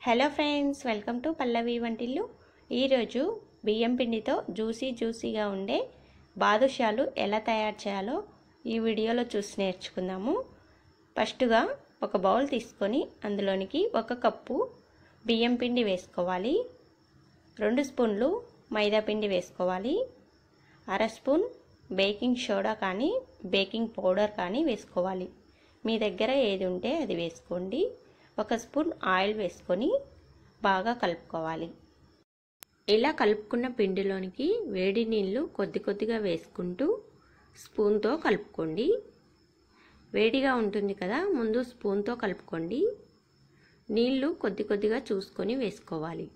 hello friends welcome to Pallavi వంటిల్లు ఈరోజు బియ్యం పిండితో జ్యూసీ జ్యూసీగా ఉండే బాదుషాలు ఎలా తయారు చేయాలో ఈ వీడియోలో చూసి నేర్చుకుందాము ఫస్ట్గా ఒక బౌల్ తీసుకొని అందులోనికి ఒక కప్పు బియ్యం పిండి వేసుకోవాలి రెండు స్పూన్లు మైదా పిండి వేసుకోవాలి అర స్పూన్ బేకింగ్ సోడా కానీ బేకింగ్ పౌడర్ కానీ వేసుకోవాలి మీ దగ్గర ఏది ఉంటే అది వేసుకోండి ఒక స్పూన్ ఆయిల్ వేసుకొని బాగా కలుపుకోవాలి ఇలా కలుపుకున్న పిండిలోనికి వేడి నీళ్ళు కొద్ది కొద్దిగా వేసుకుంటూ స్పూన్తో కలుపుకోండి వేడిగా ఉంటుంది కదా ముందు స్పూన్తో కలుపుకోండి నీళ్ళు కొద్ది కొద్దిగా చూసుకొని వేసుకోవాలి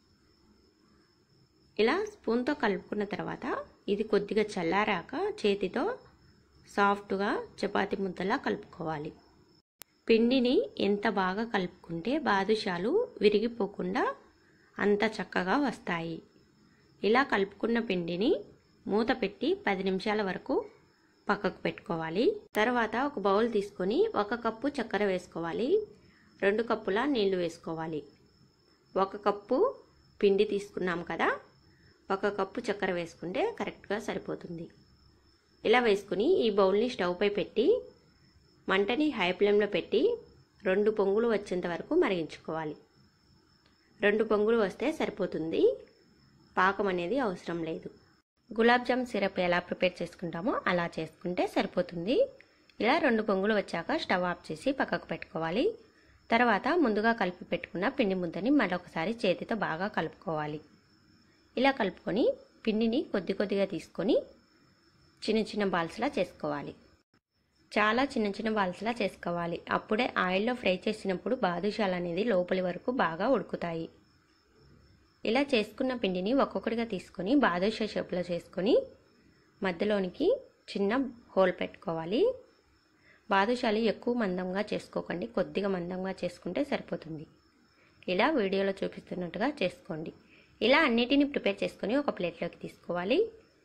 ఇలా స్పూన్తో కలుపుకున్న తర్వాత ఇది కొద్దిగా చల్లారాక చేతితో సాఫ్ట్గా చపాతి ముద్దలా కలుపుకోవాలి పిండిని ఎంత బాగా కలుపుకుంటే బాదుషాలు విరిగిపోకుండా అంత చక్కగా వస్తాయి ఇలా కలుపుకున్న పిండిని మూత పెట్టి పది నిమిషాల వరకు పక్కకు పెట్టుకోవాలి తర్వాత ఒక బౌల్ తీసుకొని ఒక కప్పు చక్కెర వేసుకోవాలి రెండు కప్పుల నీళ్లు వేసుకోవాలి ఒక కప్పు పిండి తీసుకున్నాం కదా ఒక కప్పు చక్కెర వేసుకుంటే కరెక్ట్గా సరిపోతుంది ఇలా వేసుకుని ఈ బౌల్ని స్టవ్పై పెట్టి మంటని హై ఫ్లేమ్లో పెట్టి రెండు పొంగులు వచ్చేంత వరకు మరిగించుకోవాలి రెండు పొంగులు వస్తే సరిపోతుంది పాకం అనేది అవసరం లేదు గులాబ్ జామ్ సిరప్ ఎలా ప్రిపేర్ చేసుకుంటామో అలా చేసుకుంటే సరిపోతుంది ఇలా రెండు పొంగులు వచ్చాక స్టవ్ ఆఫ్ చేసి పక్కకు పెట్టుకోవాలి తర్వాత ముందుగా కలిపి పెట్టుకున్న పిండి ముద్దని మరొకసారి చేతితో బాగా కలుపుకోవాలి ఇలా కలుపుకొని పిండిని కొద్ది కొద్దిగా తీసుకొని చిన్న చిన్న బాల్స్లా చేసుకోవాలి చాలా చిన్న చిన్న బాల్స్లా చేసుకోవాలి అప్పుడే ఆయిల్లో ఫ్రై చేసినప్పుడు బాదుషాలు అనేది లోపలి వరకు బాగా ఉడుకుతాయి ఇలా చేసుకున్న పిండిని ఒక్కొక్కటిగా తీసుకొని బాదుషా షేప్లో చేసుకొని మధ్యలోనికి చిన్న హోల్ పెట్టుకోవాలి బాదుషాలు ఎక్కువ మందంగా చేసుకోకండి కొద్దిగా మందంగా చేసుకుంటే సరిపోతుంది ఇలా వీడియోలో చూపిస్తున్నట్టుగా చేసుకోండి ఇలా అన్నిటిని ప్రిపేర్ చేసుకొని ఒక ప్లేట్లోకి తీసుకోవాలి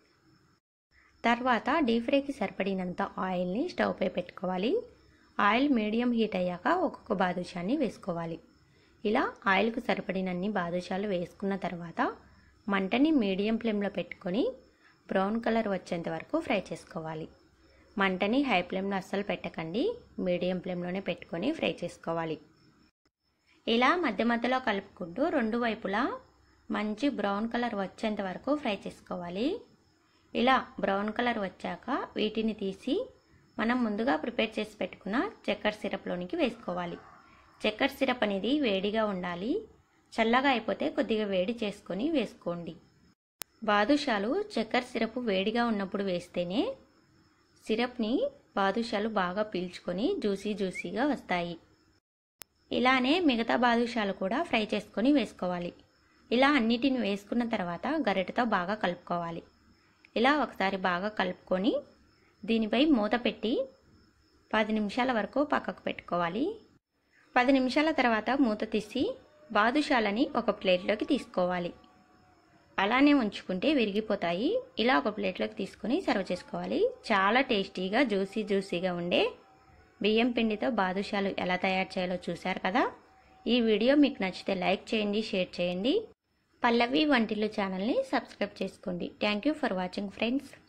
తర్వాత డీప్ ఫ్రైకి సరిపడినంత ఆయిల్ని స్టవ్పై పెట్టుకోవాలి ఆయిల్ మీడియం హీట్ అయ్యాక ఒక్కొక్క బాదుషాన్ని వేసుకోవాలి ఇలా ఆయిల్కు సరిపడినన్ని బాదుషాలు వేసుకున్న తర్వాత మంటని మీడియం ఫ్లేమ్లో పెట్టుకొని బ్రౌన్ కలర్ వచ్చేంత వరకు ఫ్రై చేసుకోవాలి మంటని హై ఫ్లేమ్లో అస్సలు పెట్టకండి మీడియం ఫ్లేమ్లోనే పెట్టుకొని ఫ్రై చేసుకోవాలి ఇలా మధ్య మధ్యలో కలుపుకుంటూ రెండు వైపులా మంచి బ్రౌన్ కలర్ వచ్చేంత వరకు ఫ్రై చేసుకోవాలి ఇలా బ్రౌన్ కలర్ వచ్చాక వీటిని తీసి మనం ముందుగా ప్రిపేర్ చేసి పెట్టుకున్న చక్కెర సిరప్లోనికి వేసుకోవాలి చక్కెర సిరప్ అనేది వేడిగా ఉండాలి చల్లగా అయిపోతే కొద్దిగా వేడి చేసుకొని వేసుకోండి బాదుషాలు చక్కెర సిరప్ వేడిగా ఉన్నప్పుడు వేస్తేనే సిరప్ని బాదుషాలు బాగా పీల్చుకొని జ్యూసీ జ్యూసీగా వస్తాయి ఇలానే మిగతా బాదుషాలు కూడా ఫ్రై చేసుకొని వేసుకోవాలి ఇలా అన్నిటిని వేసుకున్న తర్వాత గరిటతో బాగా కలుపుకోవాలి ఇలా ఒకసారి బాగా కలుపుకొని దీనిపై మూత పెట్టి పది నిమిషాల వరకు పక్కకు పెట్టుకోవాలి పది నిమిషాల తర్వాత మూత తీసి బాదుషాలని ఒక ప్లేట్లోకి తీసుకోవాలి అలానే ఉంచుకుంటే విరిగిపోతాయి ఇలా ఒక ప్లేట్లోకి తీసుకొని సర్వ్ చేసుకోవాలి చాలా టేస్టీగా జ్యూసీ జ్యూసీగా ఉండే బియ్యం పిండితో బాదుషాలు ఎలా తయారు చేయాలో చూశారు కదా ఈ వీడియో మీకు నచ్చితే లైక్ చేయండి షేర్ చేయండి పల్లవి వంటిల్లు ఛానల్ని సబ్స్క్రైబ్ చేసుకోండి thank you for watching friends